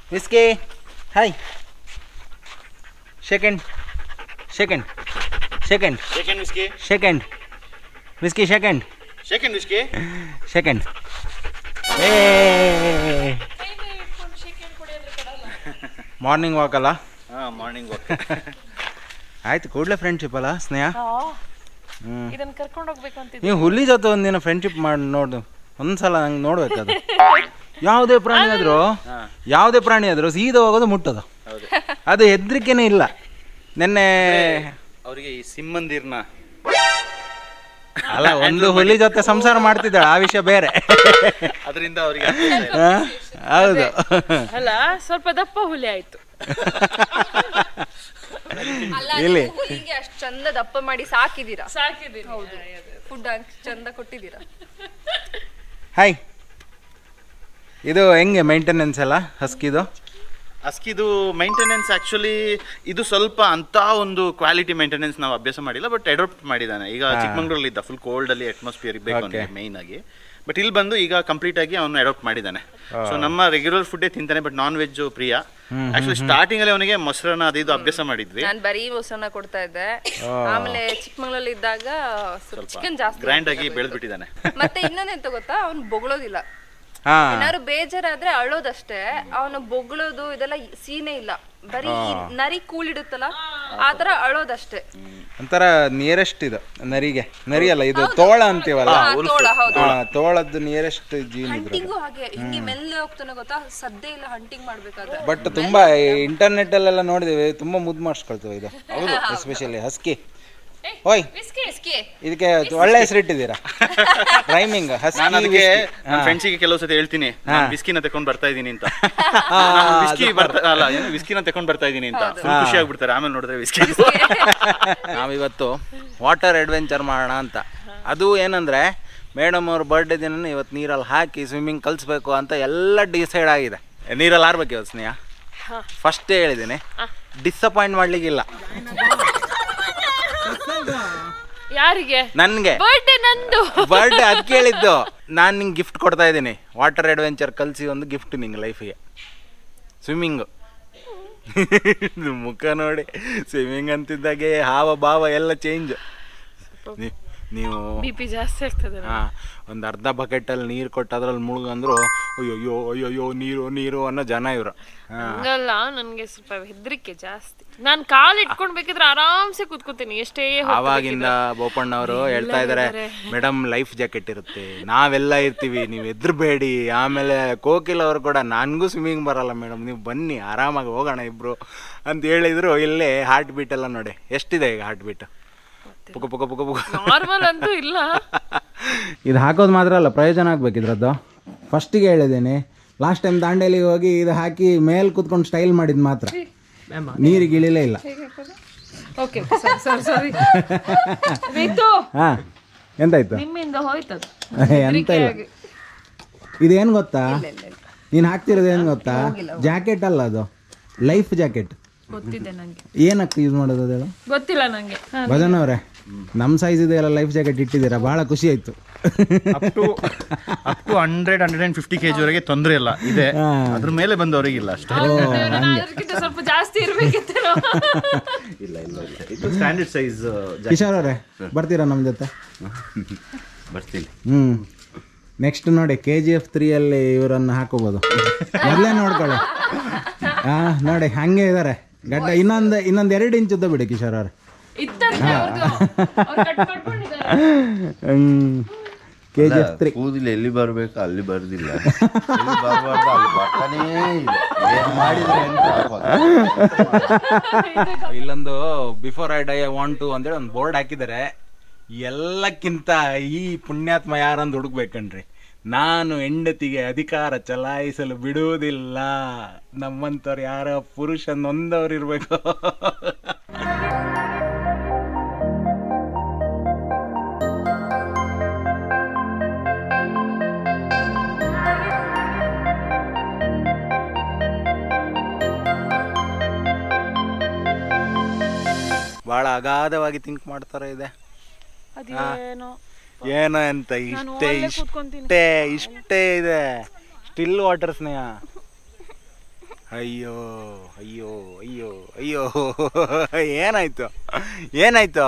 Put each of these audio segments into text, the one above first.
Whisky hi second second second second whisky second whisky second second whisky second ಏ morning walk ಅಲ್ಲ ಹಾಂ morning walk ಆಯ್ತು ಕೂಡಲೇ friendship ಅಲ್ಲ ಸ್ನೇಹ ಹ್ಞೂ ಇದನ್ನ ಕರ್ಕೊಂಡು ಹೋಗ್ಬೇಕು ಅಂತಿದ್ದೆ ನೀವು ಹುಲಿ ಜೊತೆ ಒಂದಿನ ಫ್ರೆಂಡ್ಶಿಪ್ ಮಾಡಿ ನೋಡು ಒಂದ್ಸಲ ನಂಗೆ ನೋಡ್ಬೇಕದು ಯಾವುದೇ ಪ್ರಾಣಿ ಆದರೂ ಯಾವುದೇ ಪ್ರಾಣಿ ಆದರೂ ಸೀದಾ ಹೋಗೋದು ಮುಟ್ಟೋದು ಹೌದು ಅದು ಹೆದರಿಕೆನೇ ಇಲ್ಲ ನಿನ್ನೆ ಅವರಿಗೆ ಈ ಸಿಮ್ಮಂದಿರ್ನ ಅಲ್ಲ ಒಂದು ಹುಲಿ ಜೊತೆ ಸಂಸಾರ ಮಾಡ್ತಿದ್ದಾಳೆ ಆ ವಿಷಯ ಬೇರೆ ಅದರಿಂದ ಅವರಿಗೆ ಹಾ? ಹೌದು ಅಲ್ಲ ಸ್ವಲ್ಪ ದಪ್ಪ ಹುಲಿ ಆಯ್ತು ಅಲ್ಲ ಇಲ್ಲಿ. ನೀವು ಹುಲಿಗೆ ಅಷ್ಟ್ ಚಂದ ದಪ್ಪ ಮಾಡಿ ಸಾಕಿದೀರಾ ಸಾಕಿದ್ದೀನಿ ಹೌದು ಫುಡ್ ಚಂದ ಕೊಟ್ಟಿದ್ದೀರಾ ಹಾಯ್ ಇದು ಹೆಂಗೆ ಮೇಂಟೆನೆನ್ಸ್ ಎಲ್ಲ ಹಸ್ಕಿದು ಅಸ್ಕಿದು ಮೈಂಟೆನೆನ್ಸ್ ಆಕ್ಚುಲಿ ಇದು ಸ್ವಲ್ಪ ಅಂತ ಒಂದು ಕ್ವಾಲಿಟಿ ಮೇಂಟೆನೆನ್ಸ್ ನಾವು ಅಭ್ಯಾಸ ಮಾಡಿಲ್ಲ ಬಟ್ ಅಡಾಪ್ಟ್ ಮಾಡಿದ್ದಾನೆ ಈಗ ಚಿಕ್ಕಮಂಗ್ಳೂರಲ್ಲಿ ಇದ್ದ ಫುಲ್ ಕೋಲ್ಡ್ ಅಲ್ಲಿ ಅಟ್ಮಾಸ್ಫಿಯರ್ ಇರಬೇಕು Okay. ಅಂತ ಮೈನ್ ಆಗಿ ಬಟ್ ಇಲ್ಲಿ ಬಂದು ಈಗ ಕಂಪ್ಲೀಟ್ ಆಗಿ ಅವನು ಅಡಾಪ್ಟ್ ಮಾಡಿದ್ದಾನೆ ಸೊ ನಮ್ಮ ರೆಗ್ಯುಲರ್ ಫುಡ್ಡೇ ತಿಂತಾನೆ ಬಟ್ ನಾನ್ ವೆಜ್ ಪ್ರಿಯ ಆಕ್ಚುಲಿ ಸ್ಟಾರ್ಟಿಂಗ್ ಅಲ್ಲಿ ಅವನಿಗೆ ಮೊಸರನ್ನ ಅದು ಇದು ಅಭ್ಯಾಸ ಮಾಡಿದ್ವಿ ನಾನ್ ಬರೀ ಮೊಸರನ್ನ ಕೊಡ್ತಾ ಇದ್ದೆ ಆಮೇಲೆ ಚಿಕ್ಕಮಂಗ್ಳೂರಲ್ಲಿ ಇದ್ದಾಗ ಚಿಕನ್ ಜಾಸ್ತಿ ಗ್ರ್ಯಾಂಡ್ ಆಗಿ ಬೆಳೆದ್ಬಿಟ್ಟಿದ್ದಾನೆ ಮತ್ತೆ ಇನ್ನೊಂದೆಂತ ಗೊತ್ತಾ ಅವ್ನು ಬೊಗಳೋದಿಲ್ಲ ಹಾಂ ಏನಾದ್ರು ಬೇಜಾರಾದ್ರೆ ಅಳೋದಷ್ಟೇ ಅವನು ಬೊಗಳೋದು ಇದೆಲ್ಲ ಸೀನೆ ಇಲ್ಲ ಬರೀ ಈ ನರಿ ಕೂಲಿಡುತ್ತಲ್ಲ ಆತರ ಅಳೋದಷ್ಟೇ ಒಂಥರ ನಿಯರೆಸ್ಟ್ ಇದು ನರಿಗೆ ನರಿ ಅಲ್ಲ ಇದು ತೋಳ ಅಂತೀವಲ್ಲ ಹಾ, ತೋಳ ಹೌದು ಹಾ, ತೋಳದ್ದು ನಿಯರೆಸ್ಟ್ ಜೀನ್ ಇದ್ರು ಹಂಟಿಂಗು ಹಾಗೆ ಹಿಂಗೆ ಮೆಲ್ಲೆ ಹೋಗ್ತಾನೆ ಗೊತ್ತಾ ಸದ್ದೇ ಇಲ್ಲ ಹಂಟಿಂಗ್ ಮಾಡ್ಬೇಕಾದ್ರೆ ಬಟ್ ತುಂಬಾ ಇಂಟರ್ನೆಟ್ ಅಲ್ಲೆಲ್ಲ ನೋಡಿದೀವಿ ತುಂಬಾ ಮುದ್ದು ಮಾಡಿಸ್ಕೊಳ್ತೇವೆ ಇದು ಎಸ್ಪೆಷಲಿ ಹಸ್ಕಿ ಓಯ್ ಇಸ್ಕಿ. ಇದಕ್ಕೆ ಒಳ್ಳೆ ಹೆಸರಿಟ್ಟಿದ್ದೀರಾ ರೈಮಿಂಗ್ ನಾನು ಹಸ್ಕಿ ಅದಕ್ಕೆ whiskey. ನನ್ನ ಫ್ರೆಂಡ್ಸಿಗೆ ಕೆಲವು ಸತಿ ಹೇಳ್ತೀನಿ ವಿಸ್ಕಿನ ತಕೊಂಡ್ ಬರ್ತಾ ಇದೀನಿ ಅಂತ ವಿಸ್ಕಿ ಬರ್ತಾ ಅಲ್ಲ ಏನು ವಿಸ್ಕಿನ ತಕೊಂಡ್ ಬರ್ತಾ ಇದೀನಿ ಅಂತ ಫುಲ್ ಖುಷಿ ಆಗ್ಬಿಡ್ತಾರೆ ಆಮೇಲೆ ನೋಡಿದ್ರೆ ವಿಸ್ಕಿ ನಾವಿವತ್ತು ವಾಟರ್ ಅಡ್ವೆಂಚರ್ ಮಾಡೋಣ ಅಂತ ಅದು ಏನಂದ್ರೆ ಮೇಡಮ್ ಅವ್ರ ಬರ್ಡೇ ದಿನ ಇವತ್ತು ನೀರಲ್ಲಿ ಹಾಕಿ ಸ್ವಿಮ್ಮಿಂಗ್ ಕಲಿಸ್ಬೇಕು ಅಂತ ಎಲ್ಲ ಡಿಸೈಡ್ ಆಗಿದೆ ನೀರಲ್ಲಿ ಆರ್ಬೇಕು ಇವತ್ತು ಸ್ನೇಹ ಫಸ್ಟೇ ಹೇಳಿದ್ದೀನಿ ಡಿಸಪಾಯಿಂಟ್ ಮಾಡ್ಲಿಕ್ಕಿಲ್ಲ ಯಾರಿಗೆ ನನಗೆ ಬರ್ಡೇ ನಂದು ಬರ್ಡೇ ಅದು ಕೇಳಿದ್ದು ನಾನು ನಿಂಗೆ ಗಿಫ್ಟ್ ಕೊಡ್ತಾ ಇದ್ದೀನಿ ವಾಟರ್ ಅಡ್ವೆಂಚರ್ ಕಲಿಸಿ ಒಂದು ಗಿಫ್ಟ್ ನಿಂಗೆ ಲೈಫಿಗೆ ಸ್ವಿಮ್ಮಿಂಗು ಮುಖ ನೋಡಿ ಸ್ವಿಮ್ಮಿಂಗ್ ಅಂತಿದ್ದಾಗೆ ಹಾವ ಭಾವ ಎಲ್ಲ ಚೇಂಜ್ ನೀವು ಬಿ ಪಿ ಜಾಸ್ತಿ ಆಗ್ತದೆ ಹಾಂ ಒಂದು ಅರ್ಧ ಬಕೆಟಲ್ಲಿ ನೀರು ಕೊಟ್ಟು ಅದ್ರಲ್ಲಿ ಮುಳುಗಂದ್ರು ಅಯ್ಯೋ ಅಯ್ಯೋ ನೀರು ನೀರು ಅನ್ನೋ ಜನ ಇವರು ಹಾಂ ಹಂಗಲ್ಲ ನನ್ಗೆ ಸ್ವಲ್ಪ ಹೆದರಿಕೆ ಜಾಸ್ತಿ ನಾನ್ ಕಾಲ್ ಇಟ್ಕೊಂಡ್ ಬೇಕಿದ್ರೆ ಆರಾಮ್ಸೆ ಕೂತ್ಕೋತೀನಿ ಎಷ್ಟೇ ಹೊತ್ತು ಆವಾಗಿಂದ ಬೋಪಣ್ಣವರು ಹೇಳ್ತಾ ಇದ್ದಾರೆ ಮೇಡಮ್ ಲೈಫ್ ಜಾಕೆಟ್ ಇರುತ್ತೆ ನಾವೆಲ್ಲ ಇರ್ತೀವಿ ನೀವು ಎದ್ರಬೇಡಿ ಆಮೇಲೆ ಕೋಕಿಲ್ ಅವರು ಕೂಡ ನನಗೂ ಸ್ವಿಮ್ಮಿಂಗ್ ಬರಲ್ಲ ಮೇಡಮ್ ನೀವು ಬನ್ನಿ ಆರಾಮಾಗಿ ಹೋಗೋಣ ಇಬ್ರು ಅಂತ ಹೇಳಿದ್ರು ಇಲ್ಲೇ ಹಾರ್ಟ್ ಬೀಟ್ ಎಲ್ಲ ನೋಡಿ ಎಷ್ಟಿದೆ ಈಗ ಹಾರ್ಟ್ ಬೀಟ್ ಪುಕ ಪುಕ ಪುಕ ಪುಕ ನಾರ್ಮಲ್ ಅಂತೂ ಇಲ್ಲ ಇದು ಹಾಕೋದು ಮಾತ್ರ ಅಲ್ಲ ಪ್ರಯೋಜನ ಆಗ್ಬೇಕಿದ್ರದ್ದು ಫಸ್ಟಿಗೆ ಹೇಳಿದ್ದೀನಿ ಲಾಸ್ಟ್ ಟೈಮ್ ದಾಂಡೇಲಿಗೆ ಹೋಗಿ ಇದು ಹಾಕಿ ಮೇಲೆ ಕುತ್ಕೊಂಡು ಸ್ಟೈಲ್ ಮಾಡಿದ್ ಮಾತ್ರ ನೀರಿಗೆ ಇಳಿಲೇ ಇಲ್ಲ ಓಕೆ ಸರಿ ಸರಿ ರೀತು ಹಾ ಎಂತಾಯ್ತು ನಿಮ್ಮಿಂದ ಹೋಯ್ತದು ಎಂತ ಇಲ್ಲ ಇದೇನು ಗೊತ್ತಾ ನೀನು ಹಾಕ್ತಿರೋದು ಏನು ಗೊತ್ತಾ ಜಾಕೆಟ್ ಅಲ್ಲ ಅದು ಲೈಫ್ ಜಾಕೆಟ್ ಗೊತ್ತಿದೆ ನಂಗೆ ಏನಕ್ಕೆ ಯೂಸ್ ಮಾಡೋದು ಅದೆಲ್ಲ ಗೊತ್ತಿಲ್ಲ ನಂಗೆ ಭಜನ್ ಅವರೇ ನಮ್ಮ ಸೈಜ್ ಇದೆಲ್ಲ ಲೈಫ್ ಜಾಕೆಟ್ ಇಟ್ಟಿದ್ದೀರಾ ಬಹಳ ಖುಷಿ ಆಯ್ತು up to up to hundred hundred and fifty K ವರೆಗೆ ತೊಂದರೆ ಇಲ್ಲ ಇದೆ ಹಾ. ಅದ್ರ ಮೇಲೆ ಬಂದವರಿಗಿಲ್ಲ ಅಷ್ಟೇ ಅದಕ್ಕಿಂತ ಸ್ವಲ್ಪ ಜಾಸ್ತಿ ಇರ್ಬೇಕಿತ್ತೇನೋ ಇಲ್ಲ ಇಲ್ಲ ಇಲ್ಲ ಇದು ಸ್ಟ್ಯಾಂಡರ್ಡ್ ಸೈಜ್ ಕಿಶೋರ್ ಅವರೇ ಬರ್ತೀರಾ ನಮ್ಮ ಜೊತೆ ಬರ್ತೀನಿ ಹ್ಞೂ ನೆಕ್ಸ್ಟ್ ನೋಡಿ ಕೆ ಜಿ ಎಫ್ ತ್ರೀಯಲ್ಲಿ ಇವರನ್ನು ಹಾಕೋಬೋದು ಮೊದಲೇ ನೋಡ್ಕೊಳ್ಳಿ ಹಾಂ ನೋಡಿ ಹಂಗೆ ಇದ್ದಾರೆ ಗಡ್ಡ ಇನ್ನೊಂದು ಇನ್ನೊಂದು ಎರಡು ಇಂಚ್ ಉದ್ದ ಬಿಡಿ ಕಿಶೋರ್ ಅವ್ರೆ ಇತ್ತಂತೆ ಅವ್ರ್ದು. ಅವ್ರು ಕಟ್ ಕಟ್ಕೊಂಡಿದ್ದಾರೆ. ಕೆ ಜಿ ಎಫ್ ತ್ರೀ ಕೂದಲು ಎಲ್ಲಿ ಬರಬೇಕು ಅಲ್ಲಿ ಬರ್ದಿಲ್ಲ ಎಲ್ಲಿ ಬರಬಾರ್ದು ಅಲ್ಲಿ ಬರ್ತಾನೇ ಇಲ್ಲ ಏನ್ ಮಾಡಿದ್ರೆ ಅಂತ ಆಗೋದು. ಇಲ್ಲೊಂದು before I die I want to ಅಂತೇಳಿ ಒಂದು ಬೋರ್ಡ್ ಹಾಕಿದ್ದಾರೆ ಎಲ್ಲಕ್ಕಿಂತ ಈ ಪುಣ್ಯಾತ್ಮ ಯಾರಂದು ಹುಡುಕ್ಬೇಕನ್ರಿ ನಾನು ಹೆಂಡತಿಗೆ ಅಧಿಕಾರ ಚಲಾಯಿಸಲು ಬಿಡುವುದಿಲ್ಲ ನಮ್ಮಂಥವ್ರು ಯಾರ ಪುರುಷ ನೊಂದವ್ರು ಇರಬೇಕು ಬಹಳ ಅಗಾಧವಾಗಿ ಥಿಂಕ್ ಮಾಡ್ತಾರೆ ಇದೆ ಅದೇನೋ ಏನೋ ಅಂತ ನಾನು ಇಷ್ಟೇ ಅಲ್ಲೇ ಕೂತ್ಕೊಂತೀನಿ. ಇಷ್ಟೇ ಇಷ್ಟೇ ಇದೆ ಸ್ಟಿಲ್ ವಾಟರ್ ಸ್ನೇಹ ಅಯ್ಯೋ ಅಯ್ಯೋ ಅಯ್ಯೋ ಅಯ್ಯೋ ಏನಾಯ್ತು ಏನಾಯ್ತು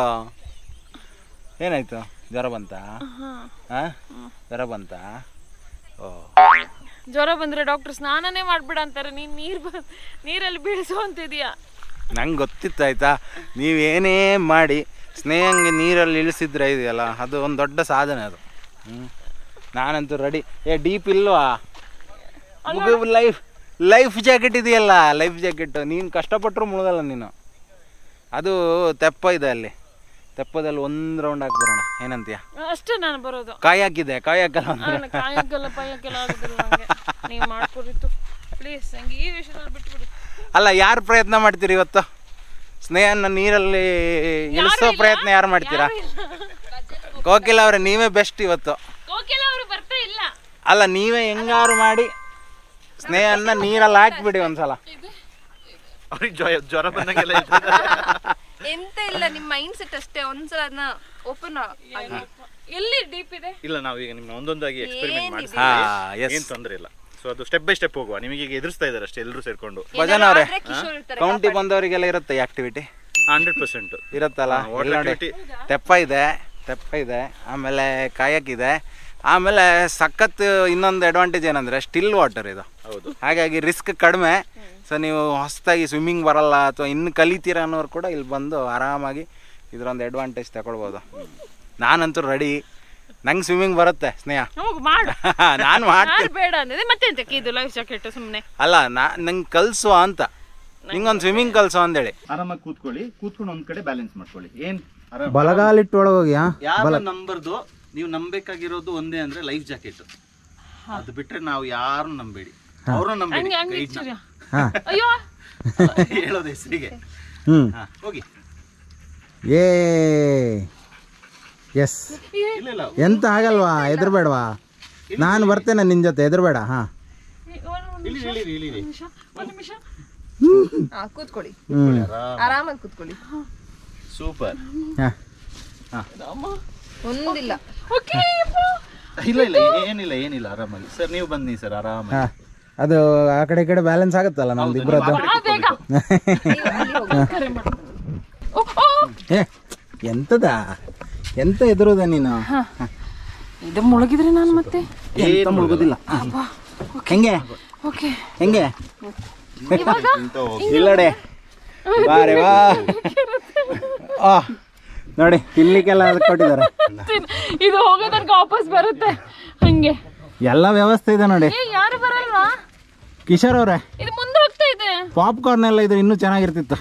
ಏನಾಯ್ತು ಜ್ವರ ಬಂತ ಹಾ ಜ್ವರ ಬಂತ ಓ ಜ್ವರ ಬಂದ್ರೆ ಡಾಕ್ಟರ್ ಸ್ನಾನನೇ ಮಾಡ್ಬಿಡ ಅಂತಾರೆ ನೀನ್ ನೀರ್ ಬ ನೀರಲ್ಲಿ ಬೀಳಿಸು ಅಂತಿದೀಯಾ ನಂಗೆ ಗೊತ್ತಿತ್ತು ಆಯ್ತಾ ನೀವೇನೇ ಮಾಡಿ ಸ್ನೇಹಂಗೆ ನೀರಲ್ಲಿ ಇಳಿಸಿದ್ರೆ ಇದೆಯಲ್ಲ ಅದು ಒಂದು ದೊಡ್ಡ ಸಾಧನೆ ಅದು ಹ್ಞೂ ನಾನಂತೂ ರೆಡಿ ಏ ಡೀಪ್ ಇಲ್ವಾ ಲೈಫ್ ಲೈಫ್ ಜಾಕೆಟ್ ಇದೆಯಲ್ಲ ಲೈಫ್ ಜಾಕೆಟ್ ನೀನು ಕಷ್ಟಪಟ್ಟರು ಮುಳುಗಲ್ಲ ನೀನು ಅದು ತೆಪ್ಪ ಇದೆ ಅಲ್ಲಿ ತೆಪ್ಪದಲ್ಲಿ ಒಂದು ರೌಂಡ್ ಹಾಕ್ಬಿಡೋಣ ಏನಂತೀಯ ಅಷ್ಟೇ ನಾನು ಬರೋದು ಕಾಯಿ ಹಾಕಿದೆ ಕಾಯಿ ಹಾಕಲ್ಲ ಅಂದ್ರೆ ನಾನು ಕಾಯಕ್ಕೆಲ್ಲ ಪಾಯಕ್ಕೆಲ್ಲ ಆಗುದಿಲ್ಲ ನಂಗೆ ನೀವು ಮಾಡ್ಕೊರಿತು ಪ್ಲೀಸ್ ನಂಗೆ ಈ ವಿಷಯದಲ್ಲಿ ಬಿಟ್ಬಿಡಿ ಅಲ್ಲ ಯಾರು ಪ್ರಯತ್ನ ಮಾಡ್ತೀರಿ ಇವತ್ತು ಸ್ನೇಹನ ನೀರಲ್ಲಿ ಇಳಿಸೋ ಪ್ರಯತ್ನ ಯಾರು ಮಾಡ್ತೀರಾ ಕೋಕಿಲ ಅವ್ರೆ ನೀವೇ ಬೆಸ್ಟ್ ಇವತ್ತು ಕೋಕಿಲ ಅವರು ಬರ್ತಾ ಇಲ್ಲ ಅಲ್ಲ ನೀವೇ ಹೆಂಗಾರು ಮಾಡಿ ಸ್ನೇಹನ್ನ ನೀರಲ್ಲಿ ಹಾಕ್ಬಿಡಿ ಒಂದ್ಸಲ ಅವ್ರಿಗೆ ಜ್ವರ ಜ್ವರ ಬಂದಂಗೆಲ್ಲ ಹೇಳ್ತಾರೆ. ಎಂತ ಇಲ್ಲ ನಿಮ್ ಮೈಂಡ್ ಸೆಟ್ ಅಷ್ಟೇ ಒಂದ್ಸಲ ಅದನ್ನ ಓಪನ್ ಎಲ್ಲಿ ಡೀಪ್ ಇದೆ ಇಲ್ಲ ನಾವು ಈಗ ನಿಮ್ನ ಒಂದೊಂದಾಗಿ ಎಕ್ಸ್ಪೆರಿಮೆಂಟ್ ಹಾ ಮಾಡಿಸ್ತೀವಿ ಎಸ್ ಏನ್ ತೊಂದ್ರೆ ಇಲ್ಲ ಸೊ ಅದು ಸ್ಟೆಪ್ ಬೈ ಸ್ಟೆಪ್ ಹೋಗುವ ನಿಮಗೆ ಈಗ ಎದುರಿಸ್ತಾ ಇದಾರೆ ಅಷ್ಟೇ ಎಲ್ಲರೂ ಸೇರ್ಕೊಂಡು ಭಜನ್ ಅವ್ರೆ ಕಿಶೋರ್ ಇರ್ತಾರೆ ಕೌಂಟಿ ಬಂದವರಿಗೆಲ್ಲ ಇರುತ್ತೆ ಆಕ್ಟಿವಿಟಿ ಹಂಡ್ರೆಡ್ ಪರ್ಸೆಂಟ್ ಇರುತ್ತಲ್ಲ ಹಾ, water ಇಲ್ಲಿ ನೋಡಿ activity. ತೆಪ್ಪ ಇದೆ ತೆಪ್ಪ ಇದೆ ಆಮೇಲೆ ಕಾಯಕ್ ಇದೆ ಆಮೇಲೆ ಸಖತ್ ಇನ್ನೊಂದು ಅಡ್ವಾಂಟೇಜ್ ಏನಂದ್ರೆ ಸ್ಟಿಲ್ ವಾಟರ್ ಇದು ಹೌದು ಹಾಗಾಗಿ ರಿಸ್ಕ್ ಕಡಿಮೆ ಸೊ ನೀವು ಹೊಸದಾಗಿ ಸ್ವಿಮ್ಮಿಂಗ್ ಬರಲ್ಲ ಅಥವಾ ಇನ್ನು ಕಲಿತೀರಾ ಅನ್ನೋರು ಕೂಡ ಇಲ್ಲಿ ಬಂದು ಆರಾಮಾಗಿ ಇದರೊಂದು ಅಡ್ವಾಂಟೇಜ್ ತಗೊಳ್ಬೋದು ನಾನಂತೂ ರೆಡಿ ನಂಗೆ ಸ್ವಿಮ್ಮಿಂಗ್ ಬರುತ್ತೆ ಸ್ನೇಹ ಹೋಗು ಮಾಡು ನಾನು ಮಾಡ್ತೀನಿ ಯಾರು ಬೇಡ ಅಂದಿದೆ ಮತ್ತೆ ಎಂತಕ್ಕೆ ಇದು ಲೈಫ್ ಜಾಕೆಟ್ ಸುಮ್ಮನೆ ಅಲ್ಲ ನಾ ನಂಗೆ ಕಲಿಸುವ ಅಂತ ನಿಂಗೊಂದು ಸ್ವಿಮ್ಮಿಂಗ್ ಕಲಿಸು ಅಂದೇಳಿ ಆರಾಮಾಗಿ ಕೂತ್ಕೊಳ್ಳಿ ಕೂತ್ಕೊಂಡು ಒಂದ್ ಕಡೆ ಬ್ಯಾಲೆನ್ಸ್ ಮಾಡ್ಕೊಳ್ಳಿ ಏನ್ ಬಲಗಾಲಿಟ್ಟು ಒಳಗೋಗಿ ಯಾವ ನಂಬರ್ದು ನೀವು ನಂಬೇಕಾಗಿರೋದು ಒಂದೇ ಅಂದ್ರೆ ಲೈಫ್ ಜಾಕೆಟ್ ಅದು ಬಿಟ್ರೆ ನಾವು ಯಾರು ನಂಬೇಡಿ ಅವ್ರನ್ನ ನಂಬೇಡಿ ಹಂಗೆ ಹಂಗೆ guide ನ. ಇಚ್ಚಿರ್ಯ. ಅಯ್ಯೋ ಹೇಳೋದು ಹೆಸರಿಗೆ ಹ್ಞೂ ಹಾ ಹೋಗಿ ಏ ಎಸ್ ಇಲ್ಲ ಇಲ್ಲ ಎಂತ ಆಗಲ್ವಾ ಹೆದರ್ಬೇಡವಾ ನಾನು ಬರ್ತೇನೆ ನಿನ್ನ ಜೊತೆ ಹೆದರ್ಬೇಡ ಹಾಂ ಇಳಿ ಇಳಿ ಇಳಿ ಇಳಿ ಒಂದು ನಿಮಿಷ ಹಾ ಕೂತ್ಕೊಳ್ಳಿ ಹ್ಞೂ ಆರಾಮಾಗಿ ಕೂತ್ಕೊಳ್ಳಿ ಸೂಪರ್ ಹಾಂ ಒಂದಿಲ್ಲ ಓಕೆ ಇಲ್ಲ ಇಲ್ಲ ಏನಿಲ್ಲ ಏನಿಲ್ಲ ಆರಾಮಾಗಿ ಸರ್ ನೀವು ಬನ್ನಿ ಸರ್ ಆರಾಮಾಗಿ ಹಾಂ ಅದು ಆ ಕಡೆ ಈ ಕಡೆ ಬ್ಯಾಲೆನ್ಸ್ ಆಗುತ್ತಲ್ಲ ನಮ್ದು ಇಬ್ಬರದ್ದು ಓ ಓ ಏ ಎಂತದ ಎಂತ ಎದುರುದ ನೀನು ಇದು ಮುಳುಗಿದ್ರೆ ನಾನು ಮತ್ತೆ ಎಂತ ಮುಳುಗೋದಿಲ್ಲ ಹೆಂಗೆ ಓಕೆ ಹೆಂಗೆ ಇಲ್ಲಡೆ ಬಾರೆ ವಾ ಆ ನೋಡಿ ತಿನ್ಲಿಕ್ಕೆಲ್ಲ ಅದಕ್ಕೆ ಕೊಟ್ಟಿದ್ದಾರೆ ಇದು ಹೋಗೋ ತನಕ ವಾಪಸ್ ಬರುತ್ತೆ ಹಂಗೆ ಎಲ್ಲ ವ್ಯವಸ್ಥೆ ಇದೆ ನೋಡಿ ಏ ಯಾರು ಬರಲ್ವಾ ಕಿಶೋರ್ ಅವ್ರೆ ಇದು ಮುಂದೆ ಹೋಗ್ತಾ ಇದೆ ಪಾಪ್ಕಾರ್ನ್ ಎಲ್ಲ ಇದ್ರೆ ಇನ್ನೂ ಚೆನ್ನಾಗಿರ್ತಿತ್ತು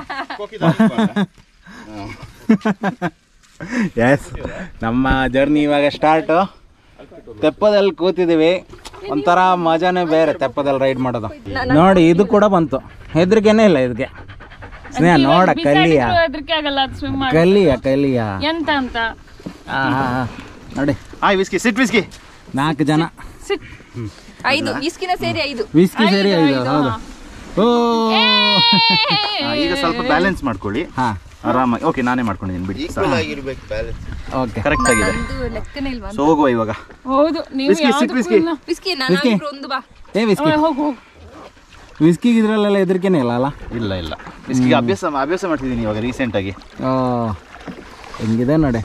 ಎಸ್ ನಮ್ಮ ಜರ್ನಿ ಇವಾಗ ಸ್ಟಾರ್ಟು ತೆಪ್ಪದಲ್ಲಿ ಕೂತಿದ್ದೀವಿ ಒಂಥರ ಮಜಾನೇ ಬೇರೆ ತೆಪ್ಪದಲ್ಲಿ ರೈಡ್ ಮಾಡೋದು ನೋಡಿ ಇದು ಕೂಡ ಬಂತು ಹೆದರಿಕೆನೇ ಇಲ್ಲ ಇದಕ್ಕೆ ಸ್ನೇಹ ನೋಡ ಕಲಿಯ ಹೆದರಿಕೆ ಆಗಲ್ಲ ಅದು ಸ್ವಿಮ್ ಮಾಡಿ ಕಲಿಯ ಕಲಿಯ ಎಂತ ಅಂತ ಆ, ಆ, ಆ. ನೋಡಿ ಹಾಯ್ ವಿಸ್ಕಿ ಸಿಟ್ ವಿಸ್ಕಿ ನಾಲ್ಕು ಜನ ಸಿಟ್ ಐದು ಇಸ್ಕಿನ ಸೇರಿ ಐದು ವಿಸ್ಕಿ ಸೇರಿ ಐದು ಹೌದು ಓ ಈಗ ಸ್ವಲ್ಪ ಬ್ಯಾಲೆನ್ಸ್ ಮಾಡ್ಕೊಳ್ಳಿ ಹಾ ಆರಾಮಾಗಿ ಓಕೆ ನಾನೇ ಮಾಡ್ಕೊಂಡಿದ್ದೀನಿ ಬಿಡಿ ಆಗಿರ್ಬೇಕು ಬ್ಯಾಲೆನ್ಸ್ ಓಕೆ ಕರೆಕ್ಟ್ ಆಗಿದೆ ಇದು ಲೆಕ್ಕನೇ ಇಲ್ವಾ ಸೊ ಹೋಗುವ ಇವಾಗ ಹೌದು ನೀವು Whisky, sit ಯಾವ್ದಕ್ಕೂ whisky. ಇಲ್ಲ. ಬಿಸ್ಕಿ ನಾನು ಒಂದು ಬಾ ಏ ವಿಸ್ಕಿ ಓ, ಹೋಗು ಹೋಗು ವಿಸ್ಕಿಗೆ ಇದ್ರಲ್ಲೆಲ್ಲ ಹೆದರಿಕೆನೇ ಇಲ್ಲ ಅಲ್ಲ ಇಲ್ಲ ಇಲ್ಲ ವಿಸ್ಕಿಗೆ ಅಭ್ಯಾಸ ಅಭ್ಯಾಸ ಮಾಡ್ತಿದ್ದೀನಿ ಇವಾಗ ರೀಸೆಂಟ್ ಆಗಿ ಓ ಹೆಂಗಿದೆ ನೋಡಿ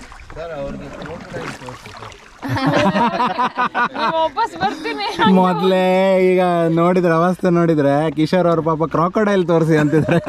ನೀವು ವಾಪಸ್ ಬರ್ತೀನಿ ಮೊದಲೇ ಈಗ ನೋಡಿದ್ರೆ ಅವಸ್ಥೆ ನೋಡಿದ್ರೆ ಕಿಶೋರ್ ಅವ್ರ ಪಾಪ ಕ್ರಾಕೊಡೈಲ್ ತೋರಿಸಿ ಅಂತಿದ್ರೆ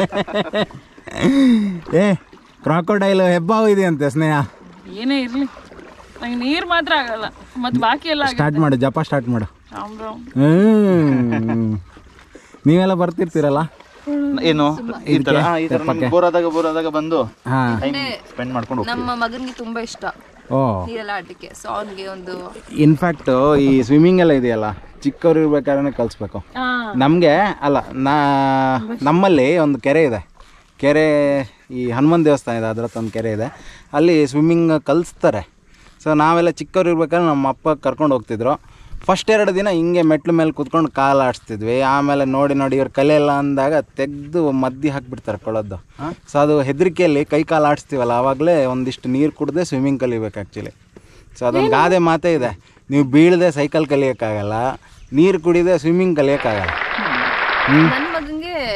ಏ ಕ್ರಾಕೊಡೈಲ್ ಹೆಬ್ಬಾವು ಇದೆ ಅಂತೆ ಸ್ನೇಹ ಏನೇ ಇರ್ಲಿ ನಂಗೆ ನೀರ್ ಮಾತ್ರ ಆಗಲ್ಲ ಮತ್ ಬಾಕಿ ಎಲ್ಲ ಸ್ಟಾರ್ಟ್ ಮಾಡು ಜಪ ಸ್ಟಾರ್ಟ್ ಮಾಡು ರಾಮ್ ರಾಮ್ ಹ್ಮ್ ನೀವೆಲ್ಲ ಬರ್ತಿರ್ತೀರಲ್ಲ ಏನು ಈ ತರ ಹಾ, ಈ ತರ ಬೋರ್ ಆದಾಗ ಬೋರ್ ಆದಾಗ ಬಂದು ಹಾ ಟೈಮ್ ಸ್ಪೆಂಡ್ ಮಾಡ್ಕೊಂಡು ಹೋಗ್ತೀವಿ ನಮ್ಮ ಮಗನಿಗೆ ತುಂಬಾ ಇಷ್ಟ ಓ ನೀರೆಲ್ಲ ಆಡ್ಲಿಕ್ಕೆ ಸೊ ಅವನಿಗೆ ಒಂದು ಇನ್ಫ್ಯಾಕ್ಟು ಈ ಸ್ವಿಮ್ಮಿಂಗ್ ಎಲ್ಲ ಇದೆಯಲ್ಲ ಚಿಕ್ಕವ್ರು ಇರ್ಬೇಕಾದ್ರೆ ಕಲಿಸ್ಬೇಕು ಹಾ ನಮಗೆ ಅಲ್ಲ ನಾ ನಮ್ಮಲ್ಲಿ ಒಂದು ಕೆರೆ ಇದೆ ಕೆರೆ ಈ ಹನುಮನ್ ದೇವಸ್ಥಾನ ಇದೆ ಅದ್ರ ಹತ್ರ ಒಂದು ಕೆರೆ ಇದೆ ಅಲ್ಲಿ ಸ್ವಿಮ್ಮಿಂಗ್ ಕಲಿಸ್ತಾರೆ ಸೊ ನಾವೆಲ್ಲ ಚಿಕ್ಕವ್ರು ಇರ್ಬೇಕಾದ್ರೆ ನಮ್ಮ ಅಪ್ಪ ಕರ್ಕೊಂಡು ಹೋಗ್ತಿದ್ರು ಫಸ್ಟ್ ಎರಡು ದಿನ ಹಿಂಗೆ ಮೆಟ್ಲು ಮೇಲೆ ಕುತ್ಕೊಂಡು ಕಾಲು ಆಡಿಸ್ತಿದ್ವಿ ಆಮೇಲೆ ನೋಡಿ ನೋಡಿ ಇವ್ರು ಕಲಿಯಲ್ಲ ಅಂದಾಗ ತೆಗೆದು ಮದ್ದಿ ಹಾಕ್ಬಿಡ್ತಾರೆ ಕೊಳದ್ದು ಸೊ ಅದು ಹೆದರಿಕೆಯಲ್ಲಿ ಕೈ ಕಾಲು ಆಡಿಸ್ತೀವಲ್ಲ ಆವಾಗಲೇ ಒಂದಿಷ್ಟು ನೀರು ಕುಡ್ದೆ ಸ್ವಿಮ್ಮಿಂಗ್ ಕಲಿಬೇಕು ಆ್ಯಕ್ಚುಲಿ ಸೊ ಅದೊಂದು ಗಾದೆ ಮಾತೇ ಇದೆ ನೀವು ಬೀಳದೆ ಸೈಕಲ್ ಕಲಿಯೋಕ್ಕಾಗಲ್ಲ ನೀರು ಕುಡಿದೆ ಸ್ವಿಮ್ಮಿಂಗ್ ಕಲಿಯೋಕ್ಕಾಗಲ್ಲ ನನ್ನ ಮಗ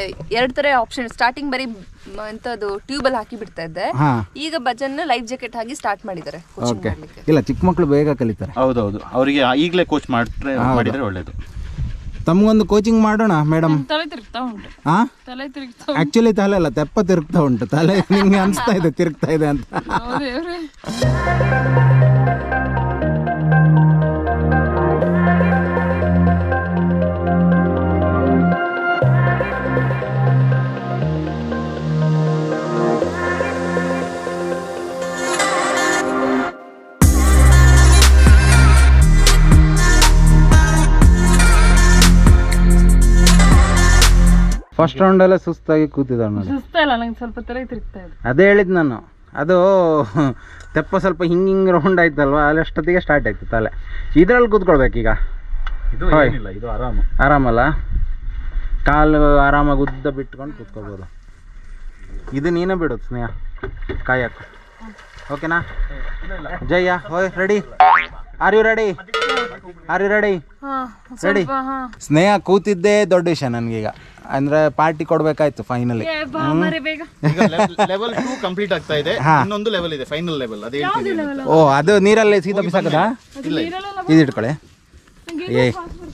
ಎರಡ್ ತರ ಆಪ್ಷನ್ ಸ್ಟಾರ್ಟಿಂಗ್ ಬರೀ ಮ್, ಎಂತದು ಟ್ಯೂಬ್ ಅಲ್ಲಿ ಹಾಕಿ ಬಿಡ್ತಾ ಇದ್ದೆ ಹಾ ಈಗ ಭಜನ್ ಲೈಫ್ ಜಾಕೆಟ್ ಹಾಕಿ ಸ್ಟಾರ್ಟ್ ಮಾಡಿದ್ದಾರೆ coaching ಓಕೆ ಮಾಡ್ಲಿಕ್ಕೆ ಇಲ್ಲ ಚಿಕ್ಕ ಮಕ್ಕಳು ಬೇಗ ಕಲಿತಾರೆ ಹೌದೌದು ಅವರಿಗೆ ಈಗಲೇ ಕೋಚ್ ಮಾಡ್ರೆ ಮಾಡಿದ್ರೆ ಒಳ್ಳೇದು ತಮಗೊಂದು ಕೋಚಿಂಗ್ ಮಾಡೋಣ ಮೇಡಮ್ ತಲೆ ತಿರುಗ್ತಾ ಉಂಟು ಹಾ ತಲೆ ತಿರುಗ್ತಾ ಆಕ್ಚುಲಿ ತಲೆ ಅಲ್ಲ ತೆಪ್ಪ ತಿರುಗ್ತಾ ಉಂಟು ತಲೆ ನಿಂಗೆ ಅನಿಸ್ತಾ ಇದೆ ತಿರುಗ್ತಾ ಇದೆ ಅಂತ ದೇವ್ರೆ ಫಸ್ಟ್ ರೌಂಡಲ್ಲೇ ಸುಸ್ತಾಗಿ ಕೂತಿದ್ದಾಳೆ ನೋಡಿ ಸುಸ್ತಾ ಇಲ್ಲ ನಂಗೆ ಸ್ವಲ್ಪ ತಲೆ ತಿರುಗ್ತಾ ಇದೆ ಅದೇ ಹೇಳಿದ್ ನಾನು ಅದು ತೆಪ್ಪ ಸ್ವಲ್ಪ ಹಿಂಗೆ ಹಿಂಗೆ ರೌಂಡ್ ಆಯ್ತಲ್ವಾ ಅಲ್ಲಿ ಅಷ್ಟೊತ್ತಿಗೆ ಸ್ಟಾರ್ಟ್ ಆಯ್ತು ತಲೆ ಇದ್ರಲ್ಲಿ ಕೂತ್ಕೊಳ್ಬೇಕೀಗ ಇದು ಹೋಯ್. ಏನಿಲ್ಲ ಇದು ಆರಾಮ ಆರಾಮಲ್ಲ ಕಾಲು ಆರಾಮಾಗಿ ಉದ್ದ ಬಿಟ್ಕೊಂಡು ಕೂತ್ಕೋಬೋದು ಇದು ನೀನೇ ಬಿಡೋದು ಸ್ನೇಹ ಕಾಯಕ್ಕ ಓಕೆನಾ ಜಯ್ಯ ಹೋಯ್ ready are you ready are you ready ಹಾ ರೆಡಿ ಸ್ವಲ್ಪ ಹಾ ಸ್ನೇಹ ಕೂತಿದ್ದೇ ದೊಡ್ಡ ವಿಷಯ ನನಗೀಗ ಅಂದ್ರೆ ಪಾರ್ಟಿ ಕೊಡ್ಬೇಕಾಯ್ತು ಫೈನಲಿ ಏ, ಬಾ ಮರೆ ಬೇಗ ಈಗ ಲೆವೆಲ್ ಟೂ ಕಂಪ್ಲೀಟ್ ಆಗ್ತಾ ಇದೆ ಹಾ. ಇನ್ನೊಂದು ಲೆವೆಲ್ ಇದೆ ಫೈನಲ್ ಲೆವೆಲ್ ಅದೇ ಹೇಳ್ತೀನಿ ಓ ಅದು ನೀರಲ್ಲಿ ಸೀದಾ ಬಿಸಾಕದ ಇದು ಇಟ್ಕೊಳ್ಳಿ ಏ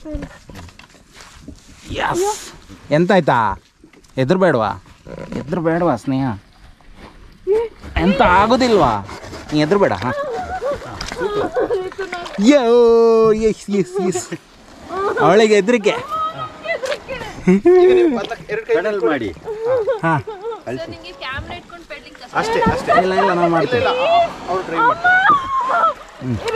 ಯಸ್ ಎಂತಾಯ್ತಾ ಎದುರು ಬೇಡವಾ ಎದುರು ಬೇಡವಾ ಸ್ನೇಹ ಎಂತ ಆಗೋದಿಲ್ವಾ ನೀ ಎದುರು ಬೇಡ ಹಾಂ ಯೋ ಎಸ್ ಎಸ್ ಎಸ್ ಅವಳಿಗೆ ಹೆದರಿಕೆ ಪೆಡಲ್ ಮಾಡಿ ಹಾಂ ನಿಮಗೆ ಕ್ಯಾಮ್ರಾ ಇಟ್ಕೊಂಡು ಪೆಡ್ಲಿಂಗ್ ಅಷ್ಟೇ ಅಷ್ಟೇ ಇಲ್ಲ ಇಲ್ಲ ನಾವು ಮಾಡ್ತೀವಿ ಅವ್ರು ಟ್ರೈ ಮಾಡ್ತಾರೆ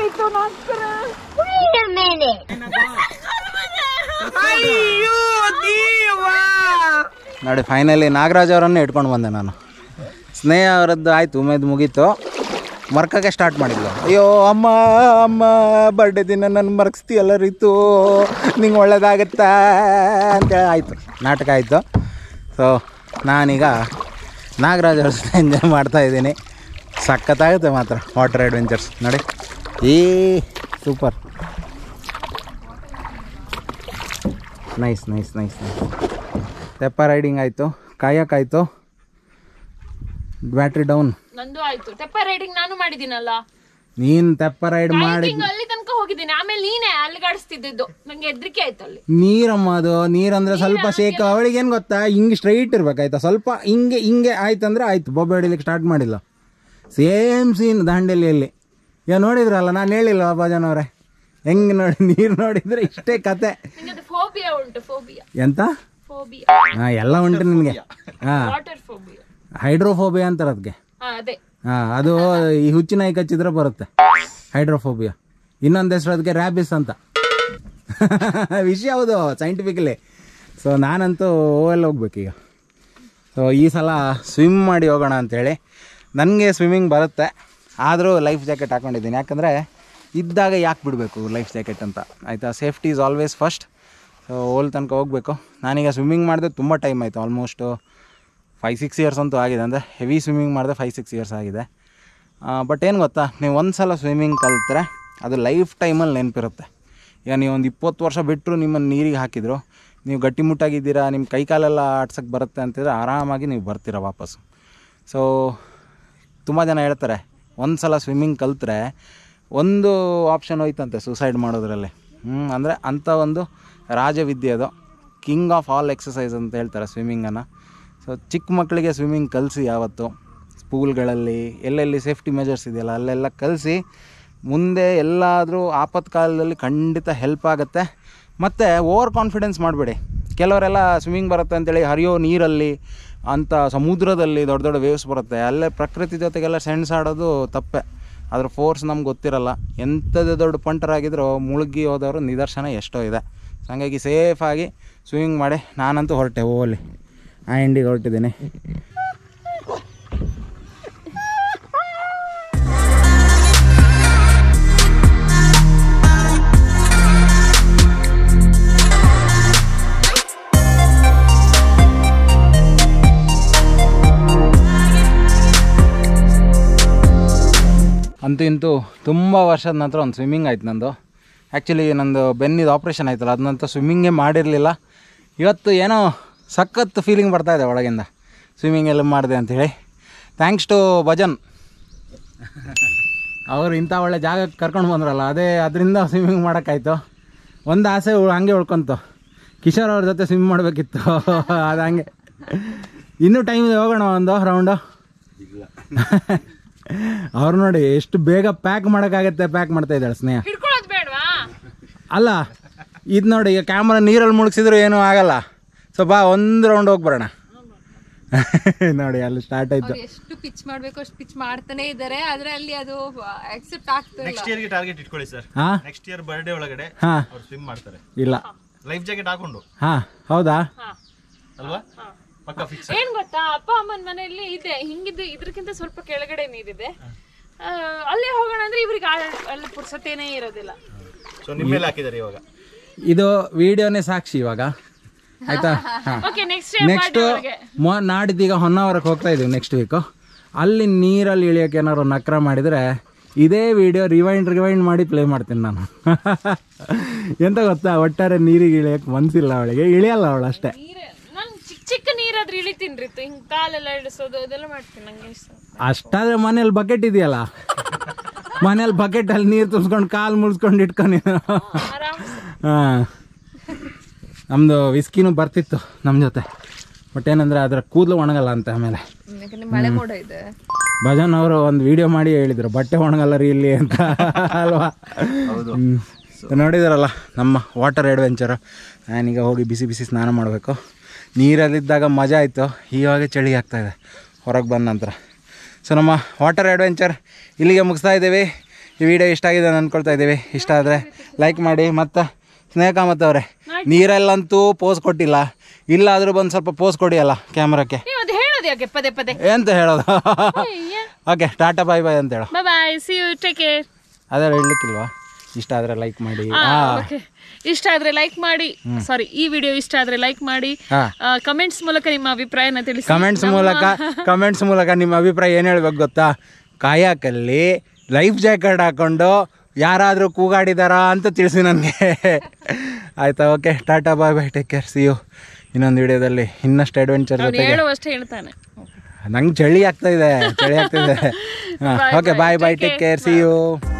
ನೋಡಿ ಫೈನಲಿ ನಾಗರಾಜ್ ಅವರನ್ನೇ ಇಟ್ಕೊಂಡು ಬಂದೆ ನಾನು ಸ್ನೇಹ ಅವರದ್ದು ಆಯಿತು ಉಮೇದ್ ಮುಗೀತು ಮರ್ಕಕ್ಕೆ ಸ್ಟಾರ್ಟ್ ಮಾಡಿದ್ಲು ಅಯ್ಯೋ ಅಮ್ಮ ಅಮ್ಮ ಬರ್ಡೇ ದಿನ ನನ್ನ ಮರ್ಕಿಸ್ತೀಯಲ್ಲ ರೀತು ನಿಂಗೆ ಒಳ್ಳೇದಾಗತ್ತಾ ಅಂತೇಳಿ ಆಯಿತು ನಾಟಕ ಆಯಿತು ಸೊ ನಾನೀಗ ನಾಗರಾಜ್ ಅವ್ರ ಜೊತೆ ಎಂಜಾಯ್ ಮಾಡ್ತಾ ಇದ್ದೀನಿ ಸಖತ್ತಾಗುತ್ತೆ ಮಾತ್ರ ವಾಟರ್ ಅಡ್ವೆಂಚರ್ಸ್ ನೋಡಿ ಏ super nice nice nice nice ತೆಪ್ಪ ರೈಡಿಂಗ್ ಆಯಿತು ಕಾಯಕ್ಕಾಯಿತು ಬ್ಯಾಟ್ರಿ ಡೌನ್ ನಂದು ಆಯ್ತು ತೆಪ್ಪ ರೈಡಿಂಗ್ ನಾನು ಮಾಡಿದ್ದೀನಲ್ಲ ನೀನು ತೆಪ್ಪ ರೈಡ್ ಮಾಡಿ ಹಿಂಗ್ ಅಲ್ಲಿ ತನಕ ಹೋಗಿದ್ದೀನಿ ಆಮೇಲೆ ನೀನೇ ಅಲ್ಲಿಗಾಡಿಸ್ತಿದ್ದು ನಂಗೆ ಹೆದರಿಕೆ ಆಯ್ತು ಅಲ್ಲಿ ನೀರಮ್ಮ ಅದು ನೀರಂದ್ರೆ ಸ್ವಲ್ಪ ಶೇಕ್ ಅವಳಿಗೇನು ಗೊತ್ತಾ ಹಿಂಗೆ ಸ್ಟ್ರೈಟ್ ಇರ್ಬೇಕಾಯ್ತಾ ಸ್ವಲ್ಪ ಹಿಂಗೆ ಹಿಂಗೆ ಆಯ್ತಂದ್ರೆ ಆಯ್ತು ಬೊಬ್ಬೆ ಹೊಡಿಲಿಕ್ಕೆ ಸ್ಟಾರ್ಟ್ ಮಾಡಿಲ್ಲ ಸೇಮ್ ಸೀನ್ ದಾಂಡೇಲಿಯಲ್ಲಿ ಈಗ ನೋಡಿದ್ರಲ್ಲ ನಾನು ಹೇಳಿಲ್ಲ ಭಜನವ್ರೆ ಹೆಂಗೆ ನೋಡಿ ನೀರು ನೋಡಿದ್ರೆ ಇಷ್ಟೇ ಕತೆ ನಿಂಗೆ ಅದು ಫೋಬಿಯಾ ಉಂಟು ಫೋಬಿಯಾ ಎಂತ ಫೋಬಿಯಾ ಹಾಂ ಎಲ್ಲ ಉಂಟು ನಿನಗೆ ಹಾಂ ವಾಟರ್ ಫೋಬಿಯಾ ಹೈಡ್ರೋಫೋಬಿಯಾ ಅಂತಾರೆ ಅದಕ್ಕೆ ಹಾ ಅದೇ ಹಾಂ ಅದು ಈ ಹುಚ್ಚಿನಾಯಿ ಕಚ್ಚಿದ್ರೆ ಬರುತ್ತೆ ಹೈಡ್ರೋಫೋಬಿಯಾ ಇನ್ನೊಂದು ಹೆಸರು ಅದಕ್ಕೆ ರ್ಯಾಬಿಸ್ ಅಂತ ವಿಷಯ ಹೌದು ಸೈಂಟಿಫಿಕಲಿ ಸೊ ನಾನಂತೂ ಓವೆಲ್ ಹೋಗ್ಬೇಕೀಗ ಸೊ ಈ ಸಲ ಸ್ವಿಮ್ ಮಾಡಿ ಹೋಗೋಣ ಅಂಥೇಳಿ ನನಗೆ ಸ್ವಿಮ್ಮಿಂಗ್ ಬರುತ್ತೆ ಆದರೂ ಲೈಫ್ ಜಾಕೆಟ್ ಹಾಕೊಂಡಿದ್ದೀನಿ ಯಾಕಂದರೆ ಇದ್ದಾಗ ಯಾಕೆ ಬಿಡಬೇಕು ಲೈಫ್ ಜಾಕೆಟ್ ಅಂತ ಆಯಿತಾ safety is always first so ಓಲ್ ತನಕ ಹೋಗಬೇಕು ನಾನೀಗ ಸ್ವಿಮ್ಮಿಂಗ್ ಮಾಡಿದೆ ತುಂಬ ಟೈಮ್ ಆಯಿತು ಆಲ್ಮೋಸ್ಟು ಫೈವ್ ಸಿಕ್ಸ್ ಇಯರ್ಸ್ ಅಂತೂ ಆಗಿದೆ ಅಂದರೆ ಹೆವಿ ಸ್ವಿಮ್ಮಿಂಗ್ ಮಾಡಿದೆ ಫೈವ್ ಸಿಕ್ಸ್ ಇಯರ್ಸ್ ಆಗಿದೆ ಬಟ್ ಏನು ಗೊತ್ತಾ ನೀವು ಒಂದು ಸಲ ಸ್ವಿಮ್ಮಿಂಗ್ ಕಲಿತ್ರೆ ಅದು ಲೈಫ್ ಟೈಮಲ್ಲಿ ನೆನಪಿರುತ್ತೆ ಈಗ ನೀವು ಒಂದು ಇಪ್ಪತ್ತು ವರ್ಷ ಬಿಟ್ಟರು ನಿಮ್ಮನ್ನು ನೀರಿಗೆ ಹಾಕಿದ್ರು ನೀವು ಗಟ್ಟಿಮುಟ್ಟಾಗಿದ್ದೀರಾ ನಿಮ್ಮ ಕೈ ಕಾಲೆಲ್ಲ ಆಡ್ಸೋಕ್ಕೆ ಬರುತ್ತೆ ಅಂತಿದ್ರೆ ಆರಾಮಾಗಿ ನೀವು ಬರ್ತೀರ ವಾಪಸ್ಸು ಸೊ ತುಂಬ ಜನ ಹೇಳ್ತಾರೆ ಒಂದು ಸಲ ಸ್ವಿಮ್ಮಿಂಗ್ ಕಲಿತ್ರೆ ಒಂದು ಆಪ್ಷನ್ ಹೋಯ್ತಂತೆ ಸೂಸೈಡ್ ಮಾಡೋದ್ರಲ್ಲಿ ಹ್ಞೂ ಅಂದರೆ ಅಂಥ ಒಂದು ರಾಜವಿದ್ಯೆ ಅದು ಕಿಂಗ್ ಆಫ್ ಆಲ್ ಎಕ್ಸಸೈಸ್ ಅಂತ ಹೇಳ್ತಾರೆ ಸ್ವಿಮ್ಮಿಂಗನ್ನು ಸೊ ಚಿಕ್ಕ ಮಕ್ಕಳಿಗೆ ಸ್ವಿಮ್ಮಿಂಗ್ ಕಲಿಸಿ ಯಾವತ್ತು ಸ್ಕೂಲ್ಗಳಲ್ಲಿ ಎಲ್ಲೆಲ್ಲಿ ಸೇಫ್ಟಿ ಮೆಜರ್ಸ್ ಇದೆಯಲ್ಲ ಅಲ್ಲೆಲ್ಲ ಕಲಿಸಿ ಮುಂದೆ ಎಲ್ಲಾದರೂ ಆಪತ್ಕಾಲದಲ್ಲಿ ಖಂಡಿತ ಹೆಲ್ಪ್ ಆಗುತ್ತೆ ಮತ್ತು ಓವರ್ ಕಾನ್ಫಿಡೆನ್ಸ್ ಮಾಡಬೇಡಿ ಕೆಲವರೆಲ್ಲ ಸ್ವಿಮ್ಮಿಂಗ್ ಬರುತ್ತೆ ಅಂತೇಳಿ ಹರಿಯೋ ನೀರಲ್ಲಿ ಅಂಥ ಸಮುದ್ರದಲ್ಲಿ ದೊಡ್ಡ ದೊಡ್ಡ ವೇವ್ಸ್ ಬರುತ್ತೆ ಅಲ್ಲೇ ಪ್ರಕೃತಿ ಜೊತೆಗೆಲ್ಲ ಸೆಣಸಾಡೋದು ತಪ್ಪೆ ಅದ್ರ ಫೋರ್ಸ್ ನಮ್ಗೆ ಗೊತ್ತಿರಲ್ಲ ಎಂಥದ್ದು ದೊಡ್ಡ ಪಂಟರಾಗಿದ್ರೂ ಮುಳುಗಿ ಹೋದವರು ನಿದರ್ಶನ ಎಷ್ಟೋ ಇದೆ ಸೊ ಹಂಗಾಗಿ ಸೇಫಾಗಿ ಸ್ವಿಮ್ಮಿಂಗ್ ಮಾಡಿ ನಾನಂತೂ ಹೊರಟೆ ಓಲಿ ಆ ಎಂಡಿಗೆ ಹೊರಟಿದ್ದೀನಿ ಅಂತೂ ಇಂತೂ ತುಂಬ ವರ್ಷದ ನಂತರ ಒಂದು ಸ್ವಿಮ್ಮಿಂಗ್ ಆಯ್ತು ನಂದು ಆ್ಯಕ್ಚುಲಿ ನಂದು ಬೆನ್ನಿದು ಆಪ್ರೇಷನ್ ಆಯ್ತಲ್ಲ ಅದ ನಂತರ ಸ್ವಿಮ್ಮಿಂಗೇ ಮಾಡಿರಲಿಲ್ಲ ಇವತ್ತು ಏನೋ ಸಖತ್ ಫೀಲಿಂಗ್ ಬರ್ತಾ ಇದೆ ಒಳಗಿಂದ ಸ್ವಿಮ್ಮಿಂಗ್ ಎಲ್ಲ ಮಾಡಿದೆ ಅಂಥೇಳಿ ಥ್ಯಾಂಕ್ಸ್ ಟು ಭಜನ್ ಅವರು ಇಂಥ ಒಳ್ಳೆ ಜಾಗಕ್ಕೆ ಕರ್ಕೊಂಡು ಬಂದ್ರಲ್ಲ ಅದೇ ಅದರಿಂದ ಸ್ವಿಮ್ಮಿಂಗ್ ಮಾಡೋಕ್ಕಾಯ್ತು ಒಂದು ಆಸೆ ಉಳ್- ಹಂಗೆ ಉಳ್ಕೊಂತು ಕಿಶೋರ್ ಅವ್ರ ಜೊತೆ ಸ್ವಿಮ್ ಮಾಡಬೇಕಿತ್ತು ಅದು ಹಂಗೆ ಇನ್ನೂ ಟೈಮ್ ಇದೆ ಹೋಗೋಣ ಒಂದು ರೌಂಡು ಅವ್ರು ನೋಡಿ ಎಷ್ಟು ಬೇಗ ಪ್ಯಾಕ್ ಮಾಡೋಕ್ಕಾಗತ್ತೆ ಪ್ಯಾಕ್ ಮಾಡ್ತಾ ಇದ್ದಾಳೆ ಸ್ನೇಹ ಹಿಡ್ಕೊಳ್ಳೋದು ಬೇಡವಾ ಅಲ್ಲ ಇದು ನೋಡಿ ಈಗ ಕ್ಯಾಮ್ರಾ ನೀರಲ್ಲಿ ಮುಳುಗಿಸಿದ್ರು ಏನೂ ಆಗಲ್ಲ ಸೊ ಬಾ ಒಂದು ರೌಂಡ್ ಹೋಗಿ ಬರೋಣ ನೋಡಿ ಅಲ್ಲಿ ಸ್ಟಾರ್ಟ್ ಆಯ್ತು ಅವ್ರು ಎಷ್ಟು ಪಿಚ್ ಮಾಡ್ಬೇಕು ಅಷ್ಟು ಪಿಚ್ ಮಾಡ್ತಾನೆ ಇದ್ದಾರೆ ಆದ್ರೆ ಅಲ್ಲಿ ಅದು ಆಕ್ಸೆಪ್ಟ್ ಆಗ್ತಿಲ್ಲ ನೆಕ್ಸ್ಟ್ ಇಯರ್ಗೆ ಟಾರ್ಗೆಟ್ ಇಟ್ಕೊಳ್ಳಿ ಸರ್ ಹಾ ನೆಕ್ಸ್ಟ್ ಇಯರ್ ಬರ್ಡೇ ಒಳಗಡೆ ಹಾ ಅವ್ರು ಸ್ವಿಮ್ ಮಾಡ್ತಾರೆ ಇಲ್ಲ ಲೈಫ್ ಜಾಕೆಟ್ ಹಾಕೊಂಡು ಹಾ ಹೌದಾ ಅಲ್ವಾ ಪಕ್ಕ ಫಿಕ್ಸ್ ಏನ್ ಗೊತ್ತಾ ಅಪ್ಪ ಅಮ್ಮನ ಮನೆಯಲ್ಲಿ ಇದೆ ಹಿಂಗಿದ್ದು ಇದ್ರಕ್ಕಿಂತ ಸ್ವಲ್ಪ ಕೆಳಗಡೆ ನೀರಿದೆ ಆ, ಅಲ್ಲೇ ಹೋಗೋಣ ಅಂದ್ರೆ ಇವ್ರಿಗೆ ಆ- ಅಲ್ಲಿ ಪುರ್ಸತ್ತೇನೇ ಇರೋದಿಲ್ಲ ಸೊ ನಿಮ್ಮ ಮೇಲೆ ಹಾಕಿದ್ದಾರೆ ಇವಾಗ ಇದು ವಿಡಿಯೋನೇ ಸಾಕ್ಷಿ ಇವಾಗ ಆಯ್ತಾ ಹಾಂ ಓಕೆ ನೆಕ್ಸ್ಟ್ ನೆಕ್ಸ್ಟು ಮೊ ನಾಡಿದ್ದೀಗ ಹೊನ್ನಾವರಕ್ಕೆ ಹೋಗ್ತಾ ಇದೀವಿ ನೆಕ್ಸ್ಟ್ ವೀಕು ಅಲ್ಲಿ ನೀರಲ್ಲಿ ಇಳಿಯೋಕೆ ಏನಾದ್ರು ನಕ್ರ ಮಾಡಿದರೆ ಇದೇ ವಿಡಿಯೋ ರಿವೈಂಡ್ ರಿವೈಂಡ್ ಮಾಡಿ ಪ್ಲೇ ಮಾಡ್ತೀನಿ ನಾನು ಎಂತ ಗೊತ್ತಾ ಒಟ್ಟಾರೆ ನೀರಿಗೆ ಇಳಿಯೋಕೆ ಮನ್ಸಿಲ್ಲ ಅವಳಿಗೆ ಇಳಿಯಲ್ಲ ಅವಳು ಅಷ್ಟೇ ನೀರ್ ನಾನು ಚಿಕ್ಕ ಚಿಕ್ಕ ನೀರಾದ್ರೆ ಇಳಿತೀನಿ ರೀ ಹಿಂಗ್ ಕಾಲೆಲ್ಲ ಇಳಿಸೋದು ಅದೆಲ್ಲ ಮಾಡ್ತೀನಿ ನಂಗೆ ಇಷ್ಟ ಅಷ್ಟಾದ್ರೆ ಮನೇಲಿ ಬಕೆಟ್ ಇದೆಯಲ್ಲ ಮನೇಲಿ ಬಕೆಟಲ್ಲಿ ನೀರು ತುಂಬಿಸ್ಕೊಂಡು ಕಾಲು ಮುಳ್ಸ್ಕೊಂಡು ಇಟ್ಕೊಂಡು ಆರಾಮ್ ಹಾಂ ನಮ್ಮದು ವಿಸ್ಕಿನೂ ಬರ್ತಿತ್ತು ನಮ್ಮ ಜೊತೆ ಬಟ್ ಏನಂದರೆ ಅದರ ಕೂದಲು ಒಣಗಲ್ಲ ಅಂತ ಆಮೇಲೆ ಯಾಕಂದ್ರೆ ಮಳೆ ಮೋಡ ಇದೆ ಭಜನ್ ಅವರು ಒಂದು ವಿಡಿಯೋ ಮಾಡಿ ಹೇಳಿದರು ಬಟ್ಟೆ ಒಣಗಲ್ಲ ರೀ ಇಲ್ಲಿ ಅಂತ ಅಲ್ವಾ ಹ್ಮ್. ನೋಡಿದಾರಲ್ಲ ನಮ್ಮ ವಾಟರ್ ಅಡ್ವೆಂಚರ್ ನಾನೀಗ ಹೋಗಿ ಬಿಸಿ ಬಿಸಿ ಸ್ನಾನ ಮಾಡಬೇಕು ನೀರಲ್ಲಿದ್ದಾಗ ಮಜಾ ಆಯಿತು ಇವಾಗ ಚಳಿ ಆಗ್ತಾ ಇದೆ ಹೊರಗೆ ಬಂದ ನಂತರ ಸೊ ನಮ್ಮ ವಾಟರ್ ಅಡ್ವೆಂಚರ್ ಇಲ್ಲಿಗೆ ಮುಗಿಸ್ತಾ ಇದ್ದೀವಿ ಈ ವಿಡಿಯೋ ಇಷ್ಟ ಆಗಿದೆ ಅಂತ ಅಂದ್ಕೊಳ್ತಾ ಇದ್ದೀವಿ ಇಷ್ಟ ಆದರೆ ಲೈಕ್ ಮಾಡಿ ಮತ್ತು ಸ್ನೇಹ ಅವರೇ ನೀರಲ್ಲಂತೂ ಪೋಸ್ ಕೊಟ್ಟಿಲ್ಲ ಇಲ್ಲಾದರೂ ಬಂದು ಸ್ವಲ್ಪ ಪೋಸ್ ಕೊಡಿ ಅಲ್ಲ ಕ್ಯಾಮ್ರಾಕ್ಕೆ ನೀವು ಅದು ಹೇಳೋದು ಯಾಕೆ ಪದೇ ಪದೇ ಎಂತ ಹೇಳೋದು ಓಕೆ ಟಾಟಾ ಬಾಯ್ ಬಾಯ್ ಅಂತ ಹೇಳು bye bye see you take care ಅದೆಲ್ಲ ಹೇಳಲಿಕ್ಕಿಲ್ವಾ ಇಷ್ಟ ಆದರೆ ಲೈಕ್ ಮಾಡಿ ಓಕೆ ಇಷ್ಟ ಆದ್ರೆ ಲೈಕ್ ಮಾಡಿ ಸಾರಿ ಈ ವಿಡಿಯೋ ಇಷ್ಟ ಆದ್ರೆ ಲೈಕ್ ಮಾಡಿ ಹಾ. ಕಮೆಂಟ್ಸ್ ಮೂಲಕ ನಿಮ್ಮ ಅಭಿಪ್ರಾಯನ ತಿಳಿಸಿ ಕಮೆಂಟ್ಸ್ ಮೂಲಕ ಕಮೆಂಟ್ಸ್ ಮೂಲಕ ನಿಮ್ಮ ಅಭಿಪ್ರಾಯ ಏನು ಹೇಳ್ಬೇಕು ಗೊತ್ತಾ ಕಾಯಕಲ್ಲಿ ಲೈಫ್ ಜಾಕೆಟ್ ಹಾಕೊಂಡು ಯಾರಾದರೂ ಕೂಗಾಡಿದಾರಾ ಅಂತ ತಿಳಿಸಿ ನನಗೆ ಆಯ್ತಾ okay tata bye bye take care see you ಇನ್ನೊಂದು ವಿಡಿಯೋದಲ್ಲಿ ಇನ್ನಷ್ಟು ಅಡ್ವೆಂಚರ್ ಅವ್ನು ಜೊತೆಗೆ ಹೇಳುವಷ್ಟೇ ಹೇಳ್ತಾನೆ ನಂಗೆ ಚಳಿ ಆಗ್ತಾ ಇದೆ ಚಳಿ ಆಗ್ತಾ ಇದೆ okay bye bye take care see you